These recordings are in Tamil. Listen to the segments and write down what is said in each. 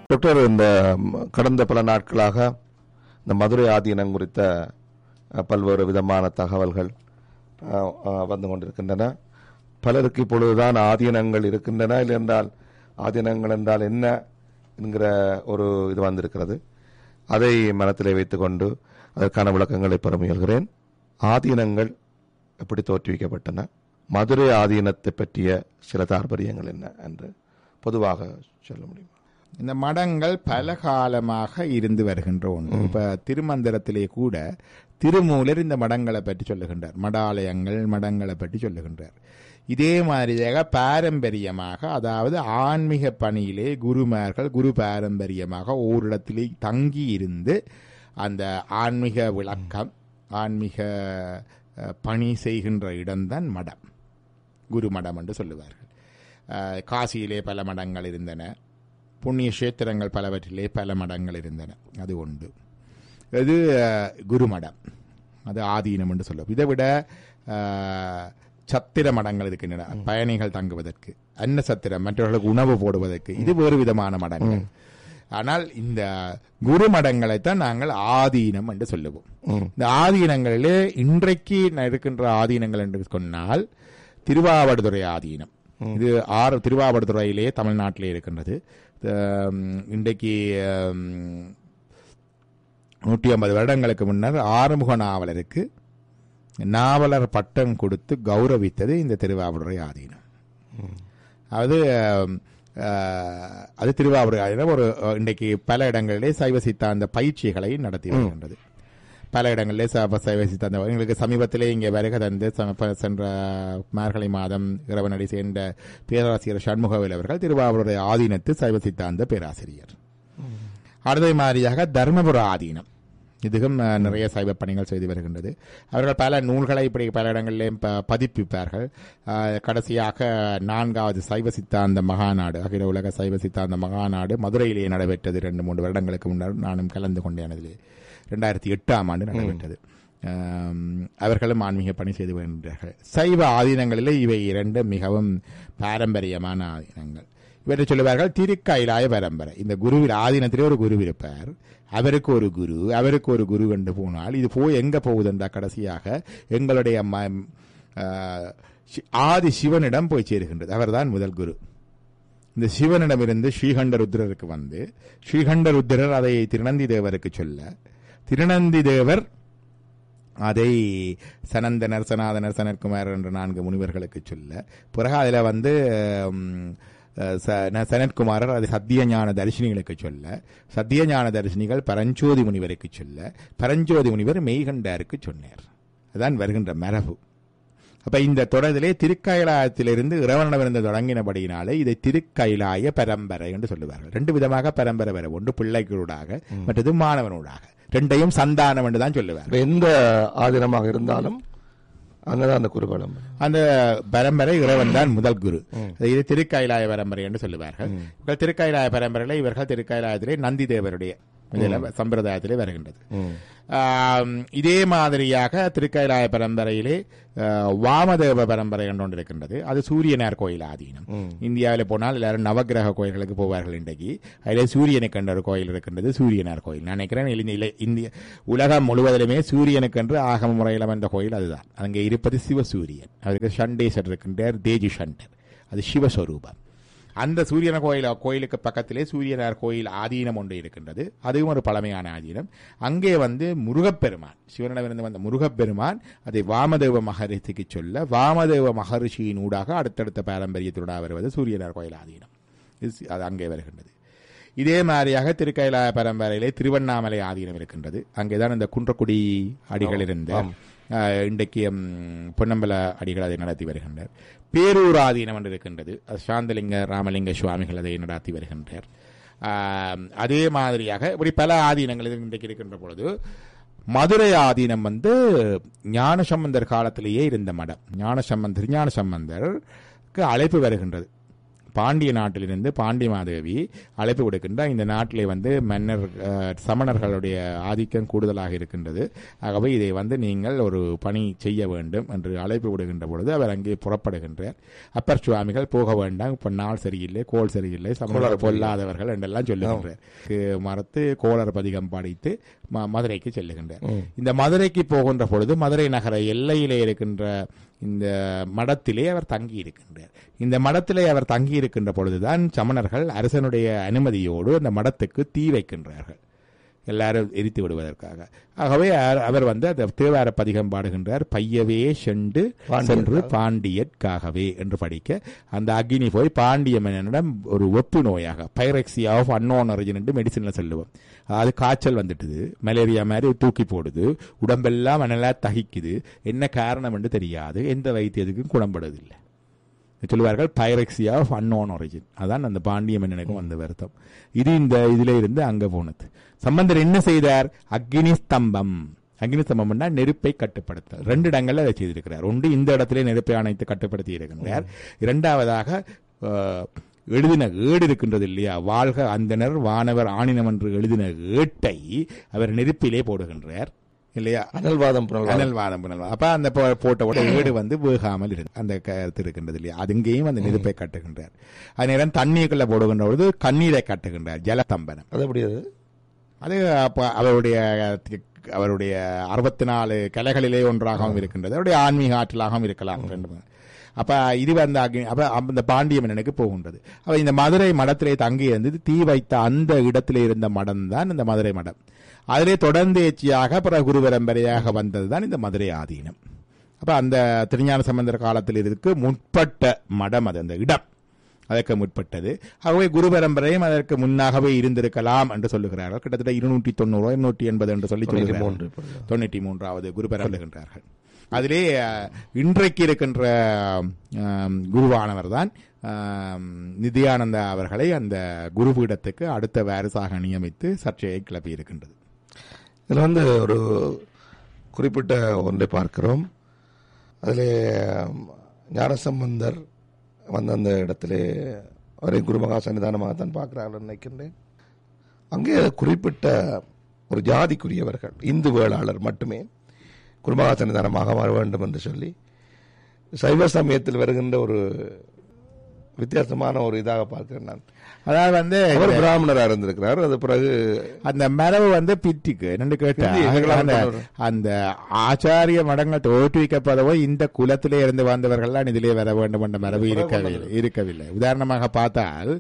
டாக்டர் இந்த ம், கடந்த பல நாட்களாக இந்த மதுரை ஆதீனம் குறித்த அஹ், பல்வேறு விதமான தகவல்கள் அஹ், அஹ், வந்து கொண்டிருக்கின்றன பலருக்கு இப்பொழுதுதான் ஆதீனங்கள் இருக்கின்றன இல்லை என்றால் ஆதீனங்கள் என்றால் என்ன என்கிற ஒரு இது வந்திருக்கிறது அதை மனத்திலே வைத்துக்கொண்டு அதற்கான விளக்கங்களை பெற முயல்கிறேன் ஆதீனங்கள் எப்படி தோற்றுவிக்கப்பட்டன மதுரை ஆதீனத்தை பற்றிய சில தாற்பயங்கள் என்ன என்று பொதுவாக சொல்ல முடியுமா இந்த மடங்கள் பல காலமாக இருந்து வருகின்ற ஒன்று இப்ப திருமந்திரத்திலே கூட திருமூலர் இந்த மடங்களை பற்றி சொல்லுகின்றார் மடாலயங்கள் மடங்களை பற்றி சொல்லுகின்றார் இதே மாதிரியாக பாரம்பரியமாக அதாவது ஆன்மீக பணியிலே குருமார்கள் குரு பாரம்பரியமாக ஓரிடத்திலே தங்கி இருந்து அந்த ஆன்மீக விளக்கம் ஆன்மீக அஹ், பணி செய்கின்ற இடம்தான் மடம் குருமடம் என்று சொல்லுவார்கள் அஹ், காசியிலே பல மடங்கள் இருந்தன புண்ணிய கஷேத்திரங்கள் பலவற்றிலே பல மடங்கள் இருந்தன அது உண்டு இது அஹ், குருமடம் அது ஆதீனம் என்று சொல்லும் இதை விட அஹ், சத்திர மடங்கள் இருக்கின்றன பயணிகள் தங்குவதற்கு அன்ன சத்திரம் மற்றவர்களுக்கு உணவு போடுவதற்கு இது வேறு விதமான மடங்கள் ஆனால் இந்த குரு மடங்களைத்தான் நாங்கள் ஆதீனம் என்று சொல்லுவோம் இந்த ஆதீனங்களிலே இன்றைக்கு இருக்கின்ற ஆதீனங்கள் என்று சொன்னால் திருவாவடுதுறை ஆதீனம் இது ஆறு திருவாவடுதுறையிலே தமிழ்நாட்டிலே இருக்கின்றது உம், இன்றைக்கு உம், நூற்றி ஐம்பது வருடங்களுக்கு முன்னர் ஆறுமுக நாவலருக்கு நாவலர் பட்டம் கொடுத்து கௌரவித்தது இந்த திருவாவடுதுறை ஆதீனம் அது அஹ், அஹ், அது திருவாவூர் ஆதீனம் ஒரு அஹ், இன்றைக்கு பல இடங்களிலே சைவ சித்தாந்த பயிற்சிகளை நடத்தி வருகின்றது பல இடங்களிலே ச- சைவ சித்தாந்த எங்களுக்கு சமீபத்திலே இங்கே வருகை தந்து சம- சென்ற மார்கழி மாதம் இரவனடி சேர்ந்த பேராசிரியர் சண்முகவேல் அவர்கள் திருவாவூர் ஆதீனத்து சைவ சித்தாந்த பேராசிரியர் அடுத்த மாதிரியாக தர்மபுர ஆதீனம் இதுவும் அஹ், நிறைய சைவ பணிகள் செய்து வருகின்றது அவர்கள் பல நூல்களை இப்படி பல இடங்களிலும் ப- பதிப்பிப்பார்கள் அஹ், கடைசியாக நான்காவது சைவ சித்தாந்த மகாநாடு அகில உலக சைவ சித்தாந்த மகாநாடு மதுரையிலேயே நடைபெற்றது ரெண்டு மூன்று வருடங்களுக்கு முன்னர் நானும் கலந்து கொண்டேன் அதிலே ரெண்டாயிரத்தி எட்டாம் ஆண்டு நடைபெற்றது அம், அவர்களும் ஆன்மீக பணி செய்து வருகின்றார்கள் சைவ ஆதீனங்களிலே இவை இரண்டு மிகவும் பாரம்பரியமான ஆதீனங்கள் இவற்றை சொல்லுவார்கள் திருக்கைலாய பரம்பரை இந்த குருவில் ஆதீனத்திலே ஒரு குரு இருப்பார் அவருக்கு ஒரு குரு அவருக்கு ஒரு குரு என்று போனால் இது போய் எங்க போகுதுன்றா கடைசியாக எங்களுடைய ம- ஆ, சி- ஆதி சிவனிடம் போய் சேருகின்றது அவர்தான் முதல் குரு இந்த சிவனிடமிருந்து ஸ்ரீகண்ட ருத்ரருக்கு வந்து ஸ்ரீகண்ட ருத்ரர் அதை திருநந்தி தேவருக்கு சொல்ல திருநந்தி தேவர் அதை சனந்தனர் சனாதனர் சனற்குமார் என்ற நான்கு முனிவர்களுக்கு சொல்ல பிறகு அதில் வந்து ம், ச- ந- சனத்குமாரர் அது சத்தியஞான தரிசனிகளுக்கு சொல்ல சத்தியஞான தரிசனிகள் பரஞ்சோதி முனிவருக்கு சொல்ல பரஞ்சோதி முனிவர் மெய்கண்டாருக்கு சொன்னார் அதான் வருகின்ற மரபு அப்ப இந்த தொடரிலே திருக்கைலாயத்திலிருந்து இறைவனிடமிருந்து தொடங்கினபடியினாலே இதை திருக்கைலாய பரம்பரை என்று சொல்லுவார்கள் ரெண்டு விதமாக பரம்பரை வர ஒன்று பிள்ளைகளூடாக மற்றது மாணவனூடாக ரெண்டையும் சந்தானம் என்று தான் சொல்லுவார் இப்ப எந்த ஆதீனமாக இருந்தாலும் அங்கதான் அந்த குருகுலம் அந்த பரம்பரை இறைவன் தான் முதல் குரு இது திருக்கைலாய பரம்பரை என்று சொல்லுவார்கள் இவர்கள் திருக்கைலாய பரம்பரையில இவர்கள் திருக்கைலாயத்திலே நந்தி தேவருடைய இதில் சம்பிரதாயத்திலே வருகின்றது ஆம், இதே மாதிரியாக திருக்கைலாய பரம்பரையிலே ஆ, வாமதேவ பரம்பரை என்று ஒன்று இருக்கின்றது அது சூரியனார் கோயில் ஆதீனம் இந்தியாவில் போனால் எல்லாரும் நவக்கிரக கோயில்களுக்கு போவார்கள் இன்றைக்கு அதில் சூரியனுக்கு என்ற ஒரு கோயில் இருக்கின்றது சூரியனார் கோயில் நான் நினைக்கிறேன் இலி- இல- இந்திய உலகம் முழுவதிலுமே சூரியனுக்கென்று ஆகம முறையில் வந்த கோயில் அதுதான் அங்கே இருப்பது சிவசூரியன் அவருக்கு சண்டேசர் இருக்கின்றார் தேஜி சண்டர் அது சிவஸ்வரூபம் அந்த சூரியன கோயில் கோயிலுக்கு பக்கத்திலே சூரியனார் கோயில் ஆதீனம் ஒன்று இருக்கின்றது அதுவும் ஒரு பழமையான ஆதீனம் அங்கே வந்து முருகப்பெருமான் சிவனிடமிருந்து வந்த முருகப்பெருமான் அதை வாமதேவ மகரிஷிக்கு சொல்ல வாமதேவ மகரிஷியின் ஊடாக அடுத்தடுத்த பாரம்பரியத்தோட வருவது சூரியனார் கோயில் ஆதீனம் இது சி- அது அங்கே வருகின்றது இதே மாதிரியாக திருக்கைலாய பரம்பரையிலே திருவண்ணாமலை ஆதீனம் இருக்கின்றது அங்கேதான் இந்த குன்றக்குடி அடிகள் இருந்த அஹ், இன்றைக்கு ம், பொன்னம்பல அடிகள் அதை நடத்தி வருகின்றார் பேரூர் ஆதீனம் என்று இருக்கின்றது அது சாந்தலிங்க ராமலிங்க சுவாமிகள் அதை நடத்தி வருகின்றார் ஆம், அதே மாதிரியாக இப்படி பல ஆதீனங்கள் இது இன்றைக்கு இருக்கின்ற பொழுது மதுரை ஆதீனம் வந்து ஞானசம்பந்தர் காலத்திலேயே இருந்த மடம் ஞானசம்பந்தர் ஞான சம்பந்தருக்கு அழைப்பு வருகின்றது பாண்டிய நாட்டிலிருந்து பாண்டிய மாதேவி அழைப்பு விடுக்கின்றார் இந்த நாட்டிலே வந்து மன்னர் அஹ், சமணர்களுடைய ஆதிக்கம் கூடுதலாக இருக்கின்றது ஆகவே இதை வந்து நீங்கள் ஒரு பணி செய்ய வேண்டும் என்று அழைப்பு விடுகின்ற பொழுது அவர் அங்கே புறப்படுகின்றார் அப்பர் சுவாமிகள் போக வேண்டாம் இப்ப நாள் சரியில்லை கோல் சரியில்லை சமணர் பொல்லாதவர்கள் என்றெல்லாம் சொல்லுகின்றார் கு- மறுத்து கோளர் பதிகம் படித்து ம- மதுரைக்கு செல்லுகின்றார் இந்த மதுரைக்கு போகின்ற பொழுது மதுரை நகர எல்லையிலே இருக்கின்ற இந்த மடத்திலே அவர் தங்கி இருக்கின்றார் இந்த மடத்திலே அவர் தங்கி இருக்கின்ற பொழுதுதான் சமணர்கள் அரசனுடைய அனுமதியோடு அந்த மடத்துக்கு தீ வைக்கின்றார்கள் எல்லாரும் எரித்து விடுவதற்காக ஆகவே அவர்- அவர் வந்து அந்த தேவார பதிகம் பாடுகின்றார் பையவே சென்று சென்று பாண்டியற்காகவே என்று படிக்க அந்த அக்னி போய் பாண்டிய மன்னனிடம் ஒரு ஒப்பு நோயாக பைரக்சியா ஆஃப் அன்னோன் ஒரிஜின் என்று மெடிசன்ல சொல்லுவோம் அதாவது காய்ச்சல் வந்துட்டுது மலேரியா மாதிரி தூக்கி போடுது உடம்பெல்லாம் அனலா தகிக்குது என்ன காரணம் என்று தெரியாது எந்த வைத்தியத்துக்கும் குணப்படுவதில்லை சொல்லுவார்கள் பைரக்சியா ஆஃப் அன்னோன் ஒரிஜின் அதான் அந்த பாண்டிய மன்னனுக்கும் வந்த வருத்தம் இது இந்த இதுல இருந்து அங்க போனது சம்பந்தர் என்ன செய்தார் அக்னி ஸ்தம்பம் அக்னி ஸ்தம்பம்னா நெருப்பை கட்டுப்படுத்த ரெண்டு இடங்கள்ல அதை செய்திருக்கிறார் ஒன்று இந்த இடத்திலே நெருப்பை அணைத்து கட்டுப்படுத்தி இருக்கின்றார் இரண்டாவதாக அஹ், எழுதின ஏடு இருக்கின்றது இல்லையா வாழ்க அந்தனர் வானவர் ஆணினம் என்று எழுதின ஏட்டை அவர் நெருப்பிலே போடுகின்றார் இல்லையா அனல்வாதம் புனல்வாதம் அனல்வாதம் புனல்வாதம் அப்ப அந்த போ- போட்ட உடனே வீடு வந்து வேகாமல் இருக்கு அந்த கருத்து இருக்கின்றது இல்லையா அதுங்கேயும் அந்த நெருப்பை கட்டுகின்றார் அது நேரம் தண்ணீருக்குள்ள போடுகின்ற பொழுது கண்ணீரை கட்டுகின்றார் ஜலத்தம்பனம் அது எப்படி அது அது அப்ப அவருடைய அவருடைய அறுபத்தி நாலு கலைகளிலே ஒன்றாகவும் இருக்கின்றது அவருடைய ஆன்மீக ஆற்றலாகவும் இருக்கலாம் ரெண்டு மூணு. அப்ப இது வந்து அக்னி- அப்ப அந்த பாண்டிய மன்னனுக்கு போகின்றது அப்ப இந்த மதுரை மடத்திலே தங்கி இருந்தது தீ வைத்த அந்த இடத்திலே இருந்த மடம் தான் இந்த மதுரை மடம் அதிலே தொடர்ந்து எச்சியாக பிற குருபரம்பரையாக வந்ததுதான் இந்த மதுரை ஆதீனம் அப்ப அந்த திருஞான சம்பந்தர் காலத்தில் இருக்கு முற்பட்ட மடம் அது அந்த இடம் அதற்கு முற்பட்டது ஆகவே குரு பரம்பரையும் அதற்கு முன்னாகவே இருந்திருக்கலாம் என்று சொல்லுகிறார்கள் கிட்டத்தட்ட இருநூற்றி தொண்ணூறு இருநூற்றி எண்பது என்று சொல்லி தொண்ணூற்றி சொல்லுகிறார்கள் மூன்று இப்பொழுது. தொண்ணூற்றி மூன்றாவது குரு சொல்லுகின்றார்கள் அதிலே அஹ், இன்றைக்கு இருக்கின்ற ஆம், குருவானவர் தான் ஆம், நித்யானந்தா அவர்களை அந்த குருபீடத்துக்கு அடுத்த வாரிசாக நியமித்து சர்ச்சையை கிளப்பி இருக்கின்றது இதில் வந்து ஒரு குறிப்பிட்ட ஒன்றை பார்க்கிறோம் அதில் ஞானசம்பந்தர் வந்த அந்த இடத்திலே அவரை குருமகா சன்னிதானமாக தான் பார்க்கிறார்கள் நினைக்கின்றேன் அங்கே குறிப்பிட்ட ஒரு ஜாதிக்குரியவர்கள் இந்து வேளாளர் மட்டுமே குருமகா சன்னிதானமாக வர வேண்டும் என்று சொல்லி சைவ சமயத்தில் வருகின்ற ஒரு வித்தியாசமான ஒரு இதாக பார்க்கிறேன் நான் அதாவது வந்து அவர் பிராமணராக இருந்திருக்கிறார் அது பிறகு அந்த மரபு வந்து பித்திக்கு என்னன்னு கேட்டா பித்தி, எங்களால் அந்த பண்ணவர். அந்த ஆச்சாரிய மடங்கள் தோற்றுவிக்கப்படவோ இந்த குலத்திலே இருந்து வந்தவர்கள்லாம் இதிலே வர வேண்டும் என்ற மரபு இருக்கவில்லை இருக்கவில்லை உதாரணமாக பார்த்தால்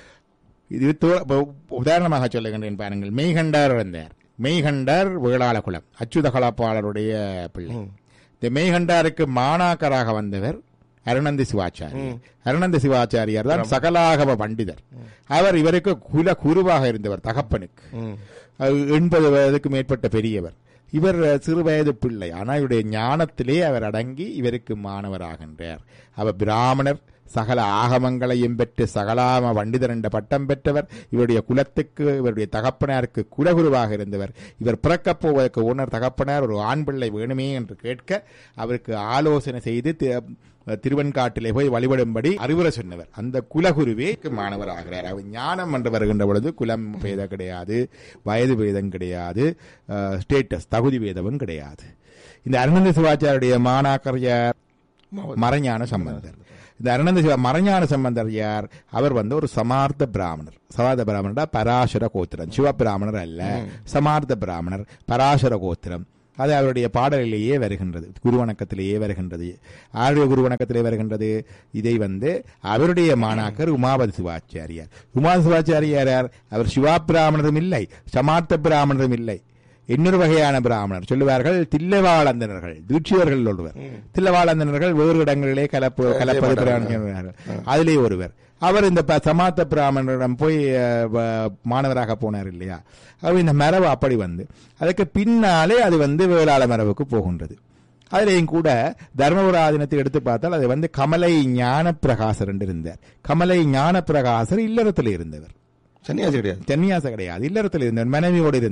இது தோ- இப்ப உதாரணமாக சொல்லுகின்றேன் பாருங்கள் மெய்கண்டார் இருந்தார் மெய்கண்டார் வேளாள குலம் அச்சுத கலாப்பாளருடைய பிள்ளை இந்த மெய்கண்டாருக்கு மாணாக்கராக வந்தவர் அருணந்தி சிவாச்சாரியர் அருணந்தி சிவாச்சாரியார் தான் சகலாகம பண்டிதர் அவர் இவருக்கு குல குருவாக இருந்தவர் தகப்பனுக்கு அது எண்பது வயதுக்கு மேற்பட்ட பெரியவர் இவர் சிறு வயது பிள்ளை ஆனால் இவருடைய ஞானத்திலே அவர் அடங்கி இவருக்கு மாணவராகின்றார் அவர் பிராமணர் சகல ஆகமங்களையும் பெற்று சகலாம பண்டிதர் என்ற பட்டம் பெற்றவர் இவருடைய குலத்துக்கு இவருடைய தகப்பனாருக்கு குலகுருவாக இருந்தவர் இவர் பிறக்கப் போவதற்கு உணர் தகப்பனார் ஒரு ஆண் பிள்ளை வேணுமே என்று கேட்க அவருக்கு ஆலோசனை செய்து தி- திருவெண்காட்டிலே போய் வழிபடும்படி அறிவுரை சொன்னவர் அந்த குலகுருவே மாணவராகிறார் அவர் ஞானம் என்று வருகின்ற பொழுது குலம் பேதம் கிடையாது வயது பேதம் கிடையாது ஸ்டேட்டஸ் தகுதி பேதமும் கிடையாது இந்த அருணந்த சிவாச்சாரியுடைய மாணாக்கர் யார் மறைஞான சம்பந்தர் இந்த அருணந்த சிவா மறைஞான சம்பந்தர் யார் அவர் வந்து ஒரு சமார்த்த பிராமணர் சமார்த்த பிராமணர்டா பராசர கோத்திரம் சிவ பிராமணர் அல்ல சமார்த்த பிராமணர் பராசர கோத்திரம் அது அவருடைய பாடலிலேயே வருகின்றது குருவணக்கத்திலேயே வருகின்றது ஆருடைய குருவணக்கத்திலே வருகின்றது இதை வந்து அவருடைய மாணாக்கர் உமாபதி சிவாச்சாரியார் உமாபதி சிவாச்சாரியார் யார் அவர் சிவா பிராமணரும் இல்லை சமார்த்த பிராமணரும் இல்லை இன்னொரு வகையான பிராமணர் சொல்லுவார்கள் தில்லவாளந்தனர்கள் தீட்சியர்கள் ஒருவர் தில்லவாளந்தனர்கள் வேறு இடங்களிலே கலப்பு கலப்பது பிராமணர்கள் அதிலே ஒருவர் அவர் இந்த ப- சமாத்த பிராமணரிடம் போய் அஹ், வ- மாணவராக போனார் இல்லையா அவர் இந்த மரபு அப்படி வந்து அதுக்கு பின்னாலே அது வந்து வேளாள மரபுக்கு போகின்றது அதிலேயும் கூட தர்மபுராதீனத்தை எடுத்து பார்த்தால் அது வந்து கமலை ஞான பிரகாசர் என்று இருந்தார் கமலை ஞான பிரகாசர் இல்லறத்தில் இருந்தவர் சன்னியாசி கிடையாது தென்னியாச கிடையாது இல்லறத்தில் இருந்தவர் மனைவியோடு இருந்தார்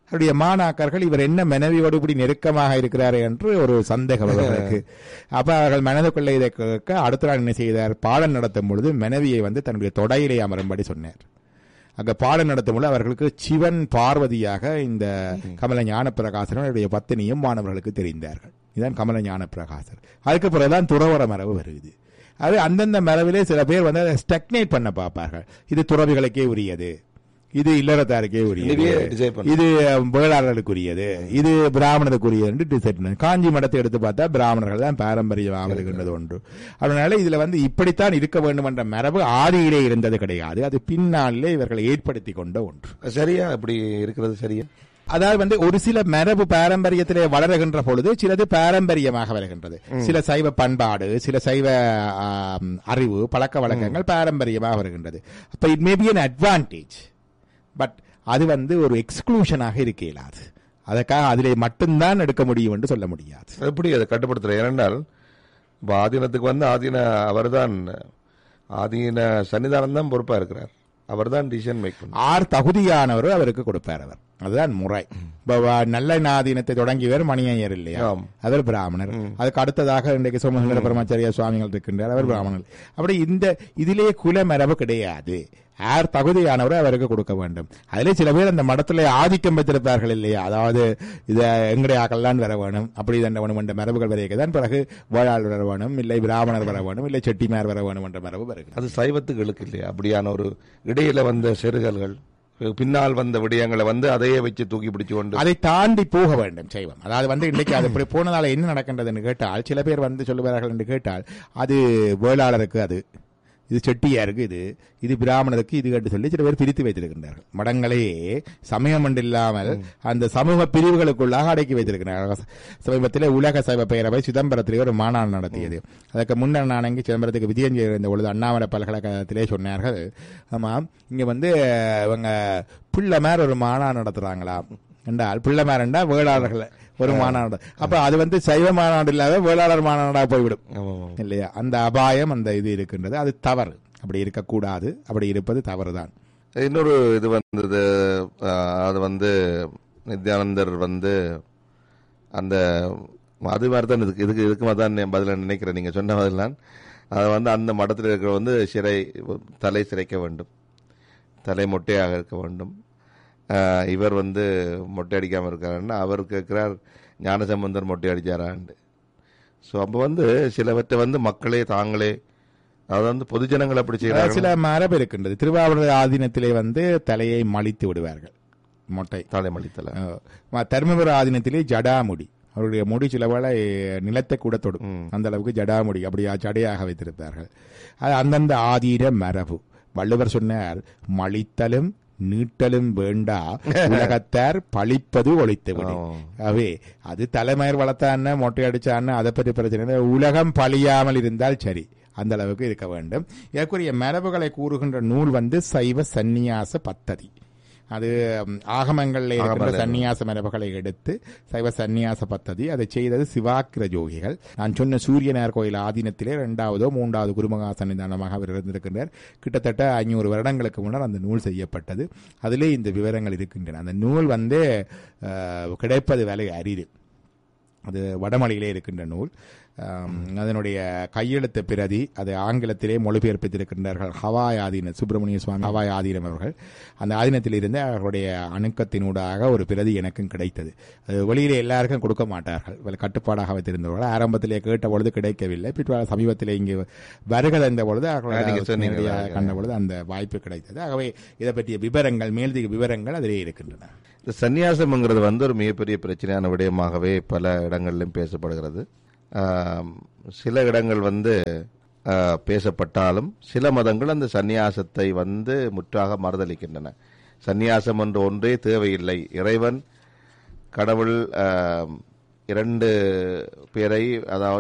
அவருடைய மாணாக்கர்கள் இவர் என்ன மனைவியோடு இப்படி நெருக்கமாக இருக்கிறார் என்று ஒரு சந்தேகம் அவர்களுக்கு அப்ப அவர்கள் மனதுக்குள்ளே இதை கேட்க அடுத்த நாள் என்ன செய்தார் பாடம் நடத்தும் பொழுது மனைவியை வந்து தன்னுடைய தொடையிலே அமரும்படி சொன்னார் அங்க பாடம் நடத்தும் பொழுது அவர்களுக்கு சிவன் பார்வதியாக இந்த கமல ஞான பிரகாசனுடைய பத்தினியும் மாணவர்களுக்கு தெரிந்தார்கள் இதுதான் கமல ஞான பிரகாசர் அதுக்கு பிறகுதான் துறவர மரபு வருது அது அந்தந்த மரபிலே சில பேர் வந்து அதை ஸ்டக்னேட் பண்ண பார்ப்பார்கள் இது துறவிகளுக்கே உரியது இது இல்லறத்தாருக்கே உரியது இதுவே decide பண்ணு. இது வேளாளர்களுக்குரியது இது பிராமணருக்குரியது என்று டிசைட் பண்ணு காஞ்சி மடத்தை எடுத்து பார்த்தா பிராமணர்கள் தான் பாரம்பரியமாக வருகின்றது ஒன்று அதனால இதுல வந்து இப்படித்தான் இருக்க வேண்டும் என்ற மரபு ஆதியிலே இருந்தது கிடையாது அது பின்னாலே இவர்கள் ஏற்படுத்தி கொண்ட ஒன்று சரியா இப்படி இருக்கிறது சரியா அதாவது வந்து ஒரு சில மரபு பாரம்பரியத்திலே வளருகின்ற பொழுது சிலது பாரம்பரியமாக வருகின்றது சில சைவ பண்பாடு சில சைவ ஆம், அறிவு பழக்க வழக்கங்கள் பாரம்பரியமாக வருகின்றது அப்ப it may be an advantage but அது வந்து ஒரு எக்ஸ்க்ளூஷனாக இருக்க இயலாது அதற்காக அதிலே மட்டும்தான் எடுக்க முடியும் என்று சொல்ல முடியாது எப்படி அதை கட்டுப்படுத்துற ஏனென்றால் இப்போ ஆதீனத்துக்கு வந்து ஆதீன அவர்தான் ஆதீன சன்னிதானம் தான் பொறுப்பா இருக்கிறார் அவர்தான் டிசிஷன் மேக் பண்ண ஆர் தகுதியானவரோ அவருக்கு கொடுப்பார் அவர் அதுதான் முறை இப்ப வ- நல்ல நாதீனத்தை தொடங்கியவர் மணியையர் இல்லையா ஆம். அவர் பிராமணர் அதுக்கு அடுத்ததாக இன்றைக்கு சோமசுந்தர பரமாச்சாரியா சுவாமிகள் இருக்கின்றார் அவர் பிராமணர் அப்படி இந்த இதிலே குல மரபு கிடையாது யார் தகுதியானவரோ அவருக்கு கொடுக்க வேண்டும் அதிலே சில பேர் அந்த மடத்துல ஆதிக்கம் வைத்திருப்பார்கள் இல்லையா அதாவது இத எங்களுடைய ஆக்கள்லாம் வர வேணும் அப்படி தண்ட வேணும் என்ற மரபுகள் வரைக்கும் தான் பிறகு வேளாள் வர வேணும் இல்லை பிராமணர் வர வேணும் இல்லை செட்டிமார் வர வேணும் என்ற மரபு வருகிறது அது சைவத்துக்கு இழுக்கு இல்லையா அப்படியான ஒரு இடையில வந்த செருகல்கள் பின்னால் வந்த விடயங்களை வந்து அதையே வச்சு தூக்கி பிடிச்சு கொண்டு அதை தாண்டி போக வேண்டும் செய்வம் அதாவது வந்து இன்னைக்கு அது இப்படி போனதால என்ன நடக்கின்றதுன்னு கேட்டால் சில பேர் வந்து சொல்லுவார்கள் என்று கேட்டால் அது வேளாளருக்கு அது இது செட்டியாருக்கு இது இது பிராமணருக்கு இது கேட்டு சொல்லி சில பேர் பிரித்து வைத்திருக்கின்றார்கள் மடங்களையே சமயம் என்று இல்லாமல் அந்த சமூக பிரிவுகளுக்குள்ளாக அடக்கி வைத்திருக்கிறார்கள் சமீபத்தில் உலக சைவ பேரவை சிதம்பரத்திலே ஒரு மாநாடு நடத்தியது அதற்கு முன்னர் நான் அங்கே சிதம்பரத்துக்கு விஜயம் செய்திருந்த பொழுது அண்ணாமலை பல்கலைக்கழகத்திலே சொன்னார்கள் ஆமாம் இங்க வந்து இவங்க பிள்ளைமார் ஒரு மாநாடு நடத்துறாங்களாம் என்றால் பிள்ளைமார் என்றால் வேளாளர்கள் ஒரு மாநாடு அப்ப அது வந்து சைவ மாநாடு இல்லாத வேளாளர் மாநாடா போய்விடும் ஆமா, ஆமா. இல்லையா அந்த அபாயம் அந்த இது இருக்கின்றது அது தவறு அப்படி இருக்கக்கூடாது அப்படி இருப்பது தவறுதான் இன்னொரு இது வந்தது ஆஹ், அது வந்து நித்யானந்தர் வந்து அந்த அது மாதிரி தான் இதுக்கு இதுக்கு இதுக்கு மாதிரி தான் பதில நினைக்கிறேன் நீங்க சொன்ன பதில் நான் அது வந்து அந்த மடத்தில் இருக்கிற வந்து சிறை தலை சிரைக்க வேண்டும் தலை மொட்டையாக இருக்க வேண்டும் ஆஹ், இவர் வந்து மொட்டை அடிக்காம இருக்காருன்னா அவர் கேட்கிறார் ஞானசம்பந்தர் மொட்டை அடிச்சாரான்னு ஸோ அப்போ வந்து சிலவற்றை வந்து மக்களே தாங்களே அதாவது வந்து பொதுஜனங்கள் அப்படி அதாவது செய்யறாங்க சில மரபு இருக்கின்றது திருவாவூர் ஆதீனத்திலே வந்து தலையை மலித்து விடுவார்கள் மொட்டை தாளைமளித்தல அஹ் தருமபுர ஆதீனத்திலே ஜடாமுடி அவருடைய முடி சில வேளை நிலத்தை கூட தொடும் அந்த அளவுக்கு ஜடாமுடி அப்படியா ஜடையாக வைத்திருப்பார்கள் அது அந்தந்த ஆதீன மரபு வள்ளுவர் சொன்னார் மலித்தலும் நீட்டலும் வேண்டா உலகத்தார் பழிப்பது ஒழித்து விடு அவே அது தலைமயிர் வளர்த்தான்னு மொட்டை அடிச்சான்னு அதை பற்றி பிரச்சனை இல்லை. உலகம் பழியாமல் இருந்தால் சரி அந்த அளவுக்கு இருக்க வேண்டும் இதற்குரிய மரபுகளை கூறுகின்ற நூல் வந்து சைவ சந்நியாச பத்ததி அது ம், ஆகமங்கள்ல இருக்கின்ற சந்நியாச மரபுகளை எடுத்து சைவ சந்நியாச பத்ததி அதை செய்தது சிவாக்கிர ஜோகிகள் நான் சொன்ன சூரியனார் கோயில் ஆதீனத்திலே இரண்டாவதோ மூன்றாவது குருமகா சன்னிதானமாக அவர் இருந்திருக்கின்றார் கிட்டத்தட்ட ஐநூறு வருடங்களுக்கு முன்னர் அந்த நூல் செய்யப்பட்டது அதிலே இந்த விவரங்கள் இருக்கின்றன அந்த நூல் வந்து அஹ், கிடைப்பது விலை அரிது அது வடமொழியிலே இருக்கின்ற நூல் ஆம், அதனுடைய கையெழுத்து பிரதி அது ஆங்கிலத்திலே மொழிபெயர்ப்பித்திருக்கின்றார்கள் ஹவாய் ஆதீன சுப்பிரமணிய சுவாமி ஹவாய் ஆதீனம் அவர்கள் அந்த ஆதீனத்திலிருந்து அவர்களுடைய அணுக்கத்தினூடாக ஒரு பிரதி எனக்கும் கிடைத்தது அது வெளியிலே எல்லாருக்கும் கொடுக்க மாட்டார்கள் இவள் கட்டுப்பாடாக வைத்திருந்தவர்கள் ஆரம்பத்திலே கேட்ட பொழுது கிடைக்கவில்லை பிற்பாடு சமீபத்திலே இங்கு வருகை தந்த பொழுது நீங்க அவர்களுடைய சொன்னீங்க. நேரடியாக கண்ட பொழுது அந்த வாய்ப்பு கிடைத்தது ஆகவே இதை பற்றிய விவரங்கள் மேலதிக விவரங்கள் அதிலே இருக்கின்றன இந்த சந்நியாசம்ங்கிறது வந்து ஒரு மிகப்பெரிய பிரச்சனையான விடயமாகவே பல இடங்களிலும் பேசப்படுகிறது ஆம், சில இடங்கள் வந்து ஆ, பேசப்பட்டாலும் சில மதங்கள் அந்த சந்நியாசத்தை வந்து முற்றாக மறுதளிக்கின்றன சந்நியாசம் என்ற ஒன்றே தேவையில்லை இறைவன் கடவுள் ஆம், இரண்டு பேரை அதாவது